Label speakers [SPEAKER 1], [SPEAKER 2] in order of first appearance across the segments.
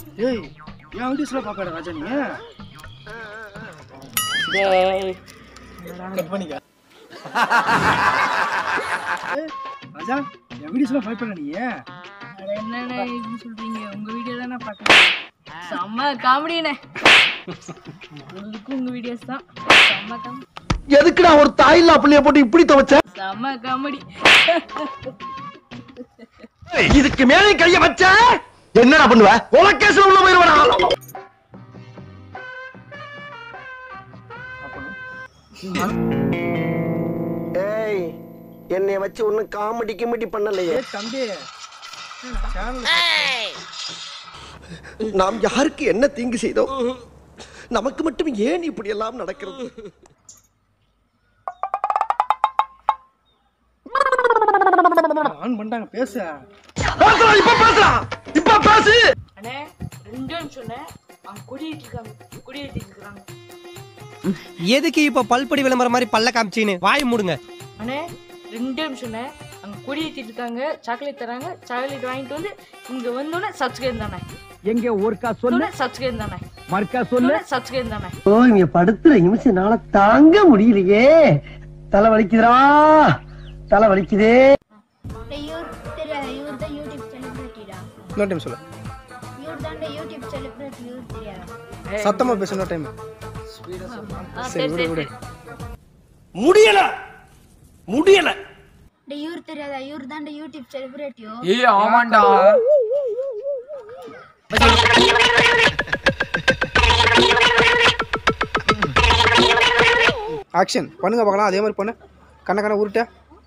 [SPEAKER 1] ஏய் என் வீடியோஸ்லாம் பார்ப்பேடா ராஜா நீ
[SPEAKER 2] டேய்
[SPEAKER 1] கட் பண்ணிக்க ஏய், ராஜா என் வீடியோஸ்லாம் பார்ப்பேடா நீ
[SPEAKER 2] அட என்னண்ணே இப்படி சொல்றீங்க உங்க வீடியோ தானே பார்க்கறேன் செம்ம காமெடிண்ணே உங்களுக்கும் உங்க வீடியோஸ் தான் செம்ம காமெடி
[SPEAKER 3] எதுக்குடா ஒரு தாயில்லா பிள்ளைய போட்டு இப்படி துவைச்ச
[SPEAKER 2] செம்ம காமெடி
[SPEAKER 3] இதுக்கு மேலே கைய வச்ச என்னடா பண்ணுவ உலகேசம் உள்ள போயிருவடா
[SPEAKER 4] ஏய் என்னைய வச்சு ஒன்னும் காமெடி கிமெடி பண்ணலையே
[SPEAKER 1] ஏய் தம்பி சேனல்
[SPEAKER 4] நாம் யாருக்கு என்ன தீங்கு செய்தோம் நமக்கு மட்டும் ஏன் இப்படி எல்லாம் நடக்கிறது
[SPEAKER 1] ஆன் பண்ணிட்டாங்க பேச
[SPEAKER 3] பேசுறா இப்ப பேசுறா இப்ப பேசு
[SPEAKER 2] அண்ணே ரெண்டு சொன்னேன் அவங்க குடியிட்டு இருக்காங்க குடியிட்டு இருக்காங்க
[SPEAKER 5] எதுக்கு இப்ப பல்படி விளம்பரம் மாதிரி பல்ல காமிச்சின்னு வாய் மூடுங்க
[SPEAKER 2] அண்ணே ரெண்டு சொன்னேன் அங்க குடியிட்டு இருக்காங்க சாக்லேட் தராங்க சாக்லேட் வாங்கிட்டு வந்து இங்க வந்தோடனே சப்ஸ்கிரைப் தானே
[SPEAKER 3] எங்க ஒருக்கா
[SPEAKER 2] சொன்ன சப்ஸ்கிரைப் தானே
[SPEAKER 3] மறுக்கா
[SPEAKER 2] சொன்ன சப்ஸ்கிரைப் தானே
[SPEAKER 4] ஓ இங்க படுத்துற நிமிஷம்னால தாங்க முடியலையே தலை வலிக்குதுடா தலை வலிக்குதே
[SPEAKER 6] இவர் தெரியாத இவர் தான் யூடியூப் செலிபிரிட்டிடா
[SPEAKER 1] இன்னொரு டைம் சொல்லு
[SPEAKER 6] இவர் தான் யூடியூப் செலிபிரிட்டி இவர் தெரியாதா
[SPEAKER 1] சத்தமா பேசு இன்னொரு டைம்
[SPEAKER 2] ஆ, சரி சரி சரி
[SPEAKER 3] முடியல முடியல
[SPEAKER 6] டேய் இவர் தெரியாதா இவர் தான் யூடியூப் செலிபிரிட்டியோ
[SPEAKER 7] ஏய் ஆமாண்டா
[SPEAKER 1] ஆக்ஷன் பண்ணுங்க பார்க்கலாம் அதே மாதிரி பண்ணு கண்ண கண்ண உருட்ட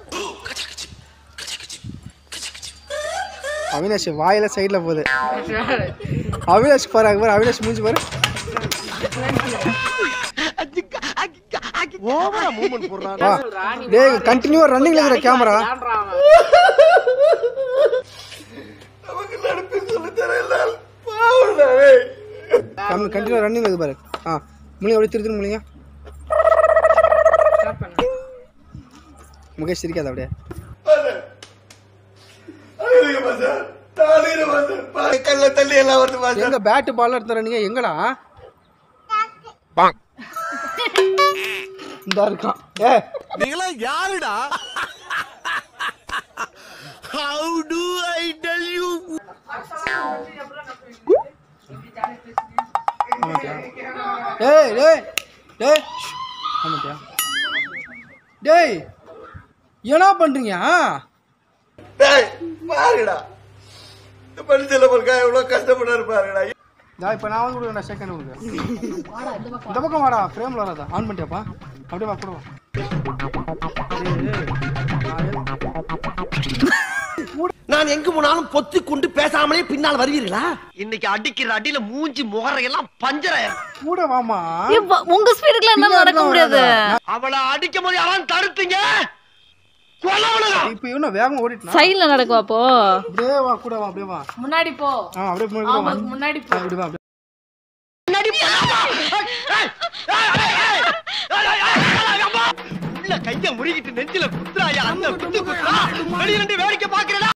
[SPEAKER 1] அவினாஷ் வாயில சைடுல போகுது அவினாஷ் பாரு அங்க பாரு அவினாஷ் மூஞ்சி பாரு
[SPEAKER 4] ஓவரா மூமெண்ட் போடுறான்
[SPEAKER 1] வா டேய் கண்டினியூவா ரன்னிங்ல இருக்கிற கேமரா கண்டினியூ ரன்னிங் இது பாரு ஆ முழிங்க அப்படியே திரு திரு முழிங்க முகேஷ் சிரிக்காத அப்படியே
[SPEAKER 4] கல்ல தள்ளி எல்லாம் வருது
[SPEAKER 1] எங்க பேட்டு பால் எடுத்துற நீங்க எங்கடா இந்த இருக்கான் ஏ
[SPEAKER 3] நீங்களா யாருடா how do I tell you
[SPEAKER 1] டேய் டேய் டேய் ஷ். ஆமாட்டியா டேய் என்ன பண்றீங்க
[SPEAKER 4] டேய் பாருடா இந்த பரிசல பொறுக்கா எவ்வளவு கஷ்டப்பட்டு பாருடா
[SPEAKER 1] இதா இப்போ நான் வந்து கொடுக்குறேன் செகண்ட் உங்களுக்கு இந்த பக்கம் வாடா ஃப்ரேமில் வராதா ஆன் பண்ணிட்டியாப்பா அப்படியே வா கூட வா
[SPEAKER 4] நான் எங்க போனாலும் பொத்தி கொண்டு பேசாமலே பின்னால் வருவீர்களா இன்னைக்கு அடிக்கிற அடியில மூஞ்சி முகரையெல்லாம் பஞ்சராயிரம்
[SPEAKER 1] கூட வாமா
[SPEAKER 2] உங்க ஸ்பீடுக்குலாம் என்ன நடக்க முடியாது
[SPEAKER 4] அவளை அடிக்கும் போது யாரும் தடுத்தீங்க கொலவளா
[SPEAKER 1] இப்போ இன்னும் வேகமாக ஓடிட்டுனா
[SPEAKER 2] சைடுல நடக்கும் அப்போ
[SPEAKER 1] அப்படியே வா கூட வா அப்படியே வா
[SPEAKER 2] முன்னாடி போ
[SPEAKER 1] ஆ அப்படியே முன்னாடி கூட வா
[SPEAKER 2] அவங்களுக்கு முன்னாடி போ
[SPEAKER 1] அப்படி வா அப்படியே
[SPEAKER 3] உள்ள கைய முறுகிட்டு நெஞ்சில குத்துறாயா அந்த குத்து குத்துறா வெளிய நின்று வேடிக்கை பாக்குறடா